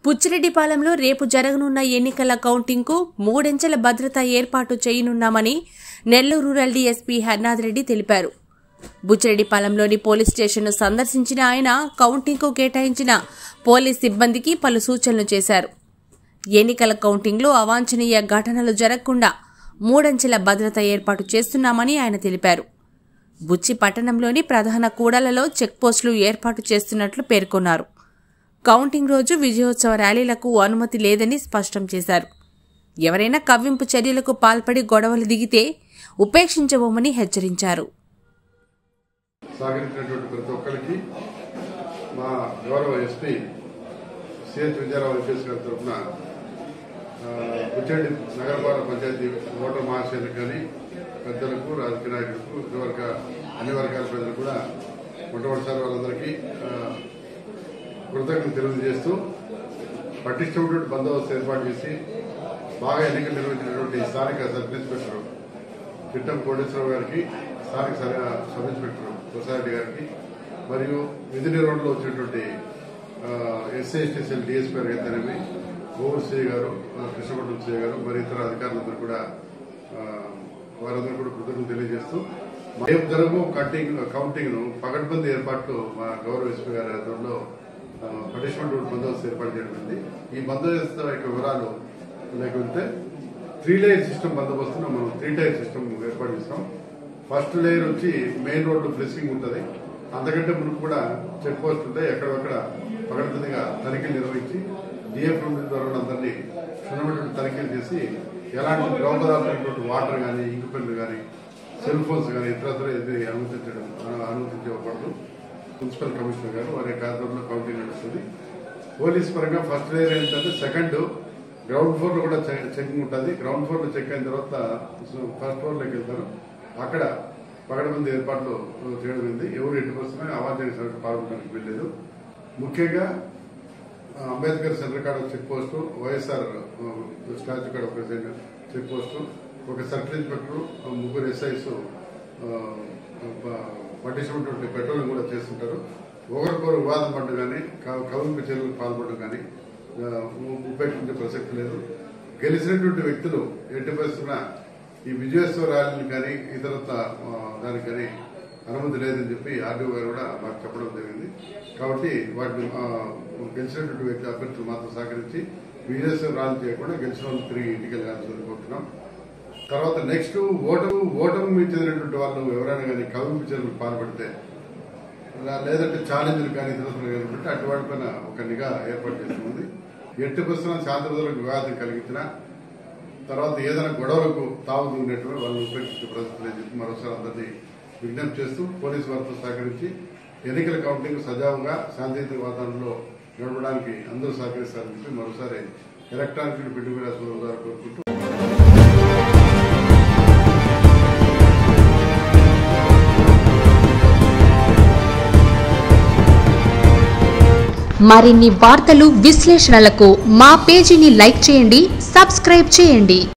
పుచ్చిరెడ్డిపాలెంలో రేపు జరగనున్న ఎన్నికల కౌంటింగ్కు మూడంచెల భద్రత ఏర్పాటు చేయనున్నామని నెల్లూరు రూరల్ డీఎస్పీ హర్నాథ్ రెడ్డి తెలిపారు బుచ్చిరెడ్డిపాలెంలోని పోలీస్ స్టేషన్ను సందర్శించిన ఆయన కౌంటింగ్కు కేటాయించిన పోలీస్ సిబ్బందికి పలు సూచనలు చేశారు ఎన్నికల కౌంటింగ్లో అవాంఛనీయ ఘటనలు జరగకుండా మూడంచెల భద్రత ఏర్పాటు చేస్తున్నామని ఆయన తెలిపారు బుచ్చి పట్టణంలోని ప్రధాన కూడలలో చెక్పోస్టులు ఏర్పాటు చేస్తున్నట్లు పేర్కొన్నారు కౌంటింగ్ రోజు విజయోత్సవ ర్యాలీలకు అనుమతి లేదని స్పష్టం చేశారు ఎవరైనా కవ్వింపు చర్యలకు పాల్పడి గొడవలు దిగితే ఉపేక్షించబోమని హెచ్చరించారు సహకరించినటువంటి ప్రతి ఒక్కరికి మా గౌరవ ఎస్పీ సిహెచ్ విద్యారావు ఐపీఎస్ గారి తరఫున ఉచ్చండి నగరపాలక పంచాయతీ ఓటర్ మహాశయులకు కానీ పెద్దలకు రాజకీయ నాయకులకు ఇతర వర్గ అన్ని వర్గాల ప్రజలకు కూడా మొట్టమొదటిసారి వాళ్ళందరికీ ఆ, కృతజ్ఞతలు తెలియజేస్తూ పటిష్టమైనటువంటి బందోబస్తు ఏర్పాటు చేసి బాగా ఎన్నికలు నిర్వహించినటువంటి స్థానిక సబ్ ఇన్స్పెక్టర్ చిట్టం కోటేశ్వరరావు గారికి స్థానిక స- సబ్ ఇన్స్పెక్టర్ ప్రసాద్ గారికి మరియు విధి నిర్వహణలో వచ్చినటువంటి ఎస్సీ ఎస్టీ సెల్ డిఎస్పీ గారు అయితేనేమి ఓవర్ సిఐ గారు ఆ, కృష్ణపట్నం సిఐ గారు మరి ఇతర అధికారులందరూ కూడా ఆ, వారందరూ కూడా కృతజ్ఞతలు తెలియజేస్తూ రేపు జరగబో కౌంటింగ్ కౌంటింగ్ ను పకడ్బందీ ఏర్పాట్లు మా గౌరవ ఎస్పీ గారి ఆధ్వర్యంలో పటిష్మెంట్ బందోబస్తు ఏర్పాటు చేయడం జరిగింది. ఈ బందోబస్తు యొక్క వివరాలు లేకుంటే త్రీ లేయర్ సిస్టమ్ బందోబస్తును మనం త్రీ టైర్ సిస్టమ్ ఏర్పాటు చేస్తాం ఫస్ట్ లేయర్ వచ్చి మెయిన్ రోడ్డు ఫ్లెసింగ్ ఉంటుంది అంతకంటే మునుపు కూడా చెక్ పోస్ట్ ఉంటాయి ఎక్కడెక్కడ పకడ్బందీగా తనిఖీలు నిర్వహించి డిఎఫ్ ద్వారా అందరినీ క్షుణ్ణమైనటువంటి తనిఖీలు చేసి ఎలాంటి ద్రవ పదార్థమైనటువంటి వాటర్ కానీ ఇంకు పెన్లు కానీ సెల్ ఫోన్స్ కానీ ఇతరత్ర ఇది అనుమతించడం అను- అనుమతించకూడదు మున్సిపల్ కమిషనర్ గారు వారి యొక్క ఆధ్వర్యంలో కౌంటింగ్ నడుస్తుంది పోలీస్ పరంగా ఫస్ట్ లేయర్ ఏంటంటే సెకండ్ గ్రౌండ్ ఫ్లోర్ లో కూడా చె- చెకింగ్ ఉంటుంది గ్రౌండ్ ఫ్లోర్ లో చెక్ అయిన తర్వాత ఫస్ట్ ఫ్లోర్ లోకి వెళ్తారు అక్కడ పగడమంది ఏర్పాట్లు చేయడం ఉంది ఎవరు ఎటు వస్తున్నా అవాంఛనీయ పాల్గొనడానికి వీల్లేదు ముఖ్యంగా ఆ, అంబేద్కర్ సెంటర్ కాడ చెక్ పోస్ట్ వైఎస్ఆర్ ఆ, స్టాచ్యూ కాడ ఒక చెక్ పోస్ట్ ఒక సర్కిల్ ఇన్స్పెక్టర్ ఆ, ముగ్గురు ఎస్ఐస్ పట్టించినటువంటి పెట్రోలింగ్ కూడా చేస్తుంటారు ఒకరికొకరు వివాదం పడడం కానీ క- కవింపు చర్యలకు పాల్పడడం కానీ ఆ, ఉ- ఉపేక్షించే ప్రసక్తి లేదు గెలిచినటువంటి వ్యక్తులు ఎట్టి పరిస్థితున్న ఈ విజయోత్సవ ర్యాలీలు కానీ ఇతరత ఆ, దానికి కానీ అనుమతి లేదని చెప్పి ఆర్డీఓ గారు కూడా మాకు చెప్పడం జరిగింది కాబట్టి వాటిని ఆ, గెలిచినటువంటి వ్యక్తి అభ్యర్థులు మాత్రం సహకరించి విజయోత్సవ ర్యాలీ చేయకుండా గెలిచిన వాళ్ళు తిరిగి ఇంటికి వెళ్ళాల్సింది కోరుతున్నాం తర్వాత నెక్స్ట్ ఓటమి ఓటమి చెందినటువంటి వాళ్ళు ఎవరైనా కానీ కవింపు చర్యలకు పాల్పడితే లా- లేదంటే ఛాలెంజ్లు కానీ ఇతరులు కానీ ఉంటే అటువంటి పైన ఒక నిఘా ఏర్పాటు చేస్తుంది ఎట్టి పుస్తకం శాంతిభద్రులకు వివాదం కలిగించిన తర్వాత ఏదైనా గొడవలకు తావు ఉండేటువంటి వాళ్ళు ఉపేక్షించే పరిస్థితులు అని చెప్పి మరోసారి అందరినీ విజ్ఞప్తి చేస్తూ పోలీసు వారితో సహకరించి ఎన్నికల కౌంటింగ్ సజావుగా శాంతియుత వాతావరణంలో నడపడానికి అందరూ సహకరిస్తారని చెప్పి మరోసారి ఎలక్ట్రానిక్ బిడ్డు మీద ద్వారా కోరుకుంటూ మరిన్ని వార్తలు విశ్లేషణలకు మా పేజీని లైక్ చేయండి సబ్స్క్రైబ్ చేయండి